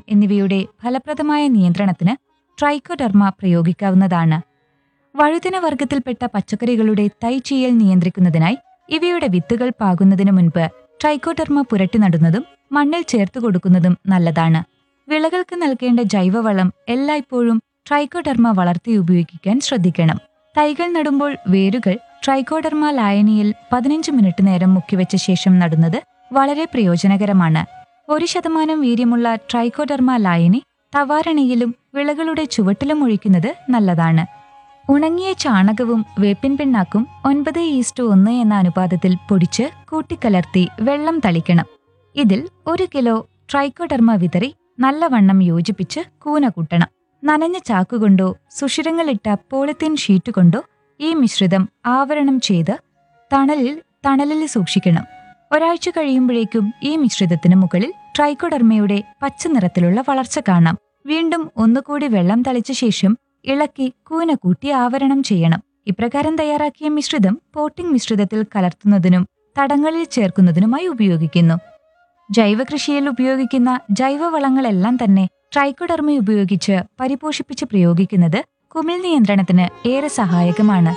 എന്നിവയുടെ ഫലപ്രദമായ നിയന്ത്രണത്തിന് ട്രൈക്കോഡർമ പ്രയോഗിക്കാവുന്നതാണ് വഴുതിന വർഗത്തിൽപ്പെട്ട പച്ചക്കറികളുടെ തൈ ചെയ്യൽ നിയന്ത്രിക്കുന്നതിനായി ഇവയുടെ വിത്തുകൾ പാകുന്നതിനു മുൻപ് ട്രൈക്കോഡർമ പുരട്ടി നടുന്നതും മണ്ണിൽ ചേർത്ത് കൊടുക്കുന്നതും നല്ലതാണ് വിളകൾക്ക് നൽകേണ്ട ജൈവവളം എല്ലായ്പ്പോഴും ട്രൈക്കോഡർമ വളർത്തി ഉപയോഗിക്കാൻ ശ്രദ്ധിക്കണം തൈകൾ നടുമ്പോൾ വേരുകൾ ട്രൈക്കോഡർമ ലായനിയിൽ പതിനഞ്ച് മിനിറ്റ് നേരം മുക്കിവെച്ച ശേഷം നടുന്നത് വളരെ പ്രയോജനകരമാണ് ഒരു ശതമാനം വീര്യമുള്ള ട്രൈക്കോഡർമ ലായനി തവാരണയിലും വിളകളുടെ ചുവട്ടിലും ഒഴിക്കുന്നത് നല്ലതാണ് ഉണങ്ങിയ ചാണകവും വേപ്പിൻ പിണ്ണാക്കും ഒൻപത് ഈസ്റ്റ് ഒന്ന് എന്ന അനുപാതത്തിൽ പൊടിച്ച് കൂട്ടിക്കലർത്തി വെള്ളം തളിക്കണം ഇതിൽ ഒരു കിലോ ട്രൈക്കോഡർമ വിതറി നല്ലവണ്ണം യോജിപ്പിച്ച് കൂന കൂട്ടണം നനഞ്ഞ ചാക്കുകൊണ്ടോ സുഷിരങ്ങളിട്ട പോളിത്തീൻ ഷീറ്റ് കൊണ്ടോ ഈ മിശ്രിതം ആവരണം ചെയ്ത് തണലിൽ തണലിൽ സൂക്ഷിക്കണം ഒരാഴ്ച കഴിയുമ്പോഴേക്കും ഈ മിശ്രിതത്തിന് മുകളിൽ ട്രൈക്കോഡർമയുടെ പച്ച നിറത്തിലുള്ള വളർച്ച കാണാം വീണ്ടും ഒന്നുകൂടി വെള്ളം തളിച്ച ശേഷം ഇളക്കി കൂന കൂട്ടി ആവരണം ചെയ്യണം ഇപ്രകാരം തയ്യാറാക്കിയ മിശ്രിതം പോട്ടിംഗ് മിശ്രിതത്തിൽ കലർത്തുന്നതിനും തടങ്ങളിൽ ചേർക്കുന്നതിനുമായി ഉപയോഗിക്കുന്നു ജൈവകൃഷിയിൽ ഉപയോഗിക്കുന്ന ജൈവവളങ്ങളെല്ലാം തന്നെ ട്രൈക്കോഡർമ ഉപയോഗിച്ച് പരിപോഷിപ്പിച്ച് പ്രയോഗിക്കുന്നത് കുമിൾ നിയന്ത്രണത്തിന് ഏറെ സഹായകമാണ്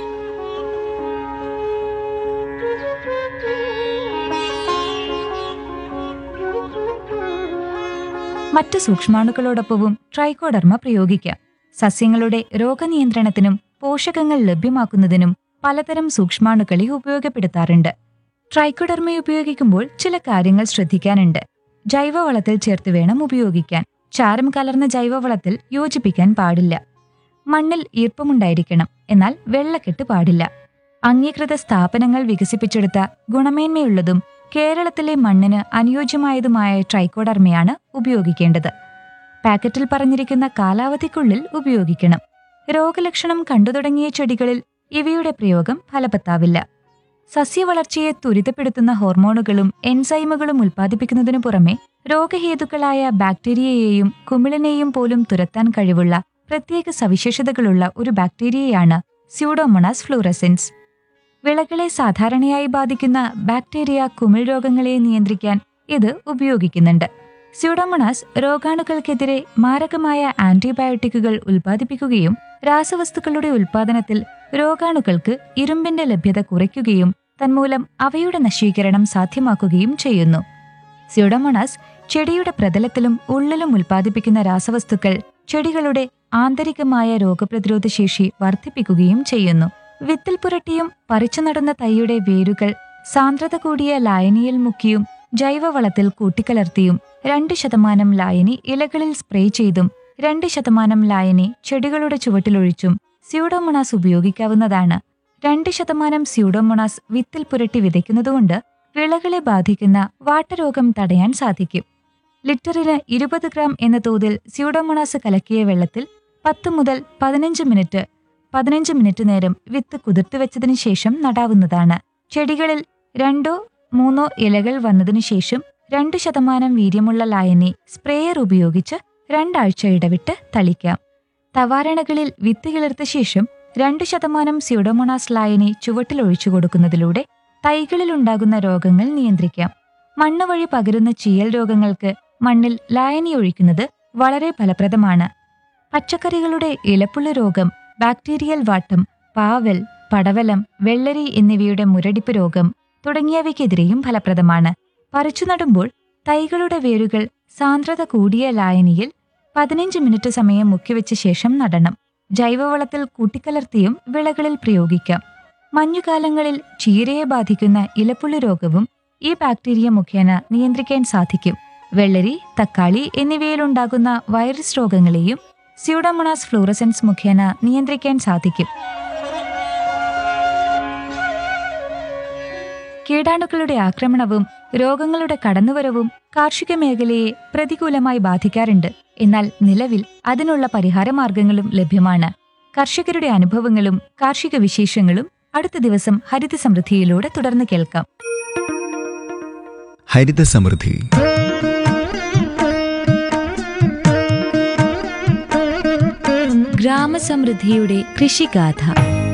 മറ്റ് സൂക്ഷ്മാണുക്കളോടൊപ്പവും ട്രൈക്കോഡർമ പ്രയോഗിക്കാം സസ്യങ്ങളുടെ രോഗനിയന്ത്രണത്തിനും പോഷകങ്ങൾ ലഭ്യമാക്കുന്നതിനും പലതരം സൂക്ഷ്മാണുക്കളെ ഉപയോഗപ്പെടുത്താറുണ്ട് ട്രൈക്കോഡർമ ഉപയോഗിക്കുമ്പോൾ ചില കാര്യങ്ങൾ ശ്രദ്ധിക്കാനുണ്ട് ജൈവവളത്തിൽ ചേർത്ത് വേണം ഉപയോഗിക്കാൻ ചാരം കലർന്ന ജൈവവളത്തിൽ യോജിപ്പിക്കാൻ പാടില്ല മണ്ണിൽ ഈർപ്പമുണ്ടായിരിക്കണം എന്നാൽ വെള്ളക്കെട്ട് പാടില്ല അംഗീകൃത സ്ഥാപനങ്ങൾ വികസിപ്പിച്ചെടുത്ത ഗുണമേന്മയുള്ളതും കേരളത്തിലെ മണ്ണിന് അനുയോജ്യമായതുമായ ട്രൈക്കോഡർമയാണ് ഉപയോഗിക്കേണ്ടത് പാക്കറ്റിൽ പറഞ്ഞിരിക്കുന്ന കാലാവധിക്കുള്ളിൽ ഉപയോഗിക്കണം രോഗലക്ഷണം കണ്ടു തുടങ്ങിയ ചെടികളിൽ ഇവയുടെ പ്രയോഗം ഫലവത്താവില്ല സസ്യവളർച്ചയെ ത്വരിതപ്പെടുത്തുന്ന ഹോർമോണുകളും എൻസൈമുകളും ഉൽപ്പാദിപ്പിക്കുന്നതിനു പുറമെ രോഗഹേതുക്കളായ ബാക്ടീരിയയെയും കുമിളിനെയും പോലും തുരത്താൻ കഴിവുള്ള പ്രത്യേക സവിശേഷതകളുള്ള ഒരു ബാക്ടീരിയയാണ് സ്യൂഡോമോണാസ് ഫ്ലൂറസെൻസ് വിളകളെ സാധാരണയായി ബാധിക്കുന്ന ബാക്ടീരിയ കുമിൾ രോഗങ്ങളെ നിയന്ത്രിക്കാൻ ഇത് ഉപയോഗിക്കുന്നുണ്ട് സ്യൂഡോമോണാസ് രോഗാണുക്കൾക്കെതിരെ മാരകമായ ആന്റിബയോട്ടിക്കുകൾ ഉൽപ്പാദിപ്പിക്കുകയും രാസവസ്തുക്കളുടെ ഉൽപ്പാദനത്തിൽ രോഗാണുക്കൾക്ക് ഇരുമ്പിന്റെ ലഭ്യത കുറയ്ക്കുകയും തന്മൂലം അവയുടെ നശീകരണം സാധ്യമാക്കുകയും ചെയ്യുന്നു സ്യൂഡോമോണാസ് ചെടിയുടെ പ്രതലത്തിലും ഉള്ളിലും ഉൽപ്പാദിപ്പിക്കുന്ന രാസവസ്തുക്കൾ ചെടികളുടെ ആന്തരികമായ രോഗപ്രതിരോധ ശേഷി വർദ്ധിപ്പിക്കുകയും ചെയ്യുന്നു വിത്തിൽ പുരട്ടിയും പറിച്ചു നടുന്ന തൈയുടെ വേരുകൾ സാന്ദ്രത കൂടിയ ലായനിയിൽ മുക്കിയും ജൈവവളത്തിൽ കൂട്ടിക്കലർത്തിയും രണ്ട് ശതമാനം ലായനി ഇലകളിൽ സ്പ്രേ ചെയ്തും രണ്ട് ശതമാനം ലായനി ചെടികളുടെ ചുവട്ടിലൊഴിച്ചും സ്യൂഡോമോണാസ് ഉപയോഗിക്കാവുന്നതാണ് രണ്ട് ശതമാനം സ്യൂഡോമോണാസ് വിത്തിൽ പുരട്ടി വിതയ്ക്കുന്നതുകൊണ്ട് വിളകളെ ബാധിക്കുന്ന വാട്ടരോഗം തടയാൻ സാധിക്കും ലിറ്ററിന് ഇരുപത് ഗ്രാം എന്ന തോതിൽ സ്യൂഡോമോണാസ് കലക്കിയ വെള്ളത്തിൽ പത്ത് മുതൽ പതിനഞ്ച് മിനിറ്റ് പതിനഞ്ച് മിനിറ്റ് നേരം വിത്ത് കുതിർത്ത് വെച്ചതിന് ശേഷം നടാവുന്നതാണ് ചെടികളിൽ രണ്ടോ മൂന്നോ ഇലകൾ വന്നതിനു ശേഷം രണ്ട് ശതമാനം വീര്യമുള്ള ലായനി സ്പ്രേയർ ഉപയോഗിച്ച് രണ്ടാഴ്ച ഇടവിട്ട് തളിക്കാം തവാരണകളിൽ വിത്ത് കിളിർത്ത ശേഷം രണ്ട് ശതമാനം സ്യൂഡോമോണാസ് ലായനി ചുവട്ടിൽ ഒഴിച്ചു കൊടുക്കുന്നതിലൂടെ തൈകളിലുണ്ടാകുന്ന രോഗങ്ങൾ നിയന്ത്രിക്കാം മണ്ണ് വഴി പകരുന്ന ചീയൽ രോഗങ്ങൾക്ക് മണ്ണിൽ ലായനി ഒഴിക്കുന്നത് വളരെ ഫലപ്രദമാണ് പച്ചക്കറികളുടെ ഇലപ്പുള്ളി രോഗം ബാക്ടീരിയൽ വാട്ടം പാവൽ പടവലം വെള്ളരി എന്നിവയുടെ മുരടിപ്പ് രോഗം തുടങ്ങിയവയ്ക്കെതിരെയും ഫലപ്രദമാണ് പറിച്ചു നടുമ്പോൾ തൈകളുടെ വേരുകൾ സാന്ദ്രത കൂടിയ ലായനിയിൽ പതിനഞ്ച് മിനിറ്റ് സമയം മുക്കിവെച്ച ശേഷം നടണം ജൈവവളത്തിൽ കൂട്ടിക്കലർത്തിയും വിളകളിൽ പ്രയോഗിക്കാം മഞ്ഞുകാലങ്ങളിൽ ചീരയെ ബാധിക്കുന്ന ഇലപ്പുള്ളി രോഗവും ഈ ബാക്ടീരിയ മുഖേന നിയന്ത്രിക്കാൻ സാധിക്കും വെള്ളരി തക്കാളി എന്നിവയിലുണ്ടാകുന്ന വൈറസ് രോഗങ്ങളെയും സ്യൂഡോമോണാസ് ഫ്ലൂറസൻസ് മുഖേന നിയന്ത്രിക്കാൻ സാധിക്കും കീടാണുക്കളുടെ ആക്രമണവും രോഗങ്ങളുടെ കടന്നുവരവും കാർഷിക മേഖലയെ പ്രതികൂലമായി ബാധിക്കാറുണ്ട് എന്നാൽ നിലവിൽ അതിനുള്ള പരിഹാരമാർഗങ്ങളും ലഭ്യമാണ് കർഷകരുടെ അനുഭവങ്ങളും കാർഷിക വിശേഷങ്ങളും അടുത്ത ദിവസം ഹരിത സമൃദ്ധിയിലൂടെ തുടർന്ന് കേൾക്കാം ഹരിത സമൃദ്ധി ഗ്രാമസമൃദ്ധിയുടെ കൃഷിഗാഥ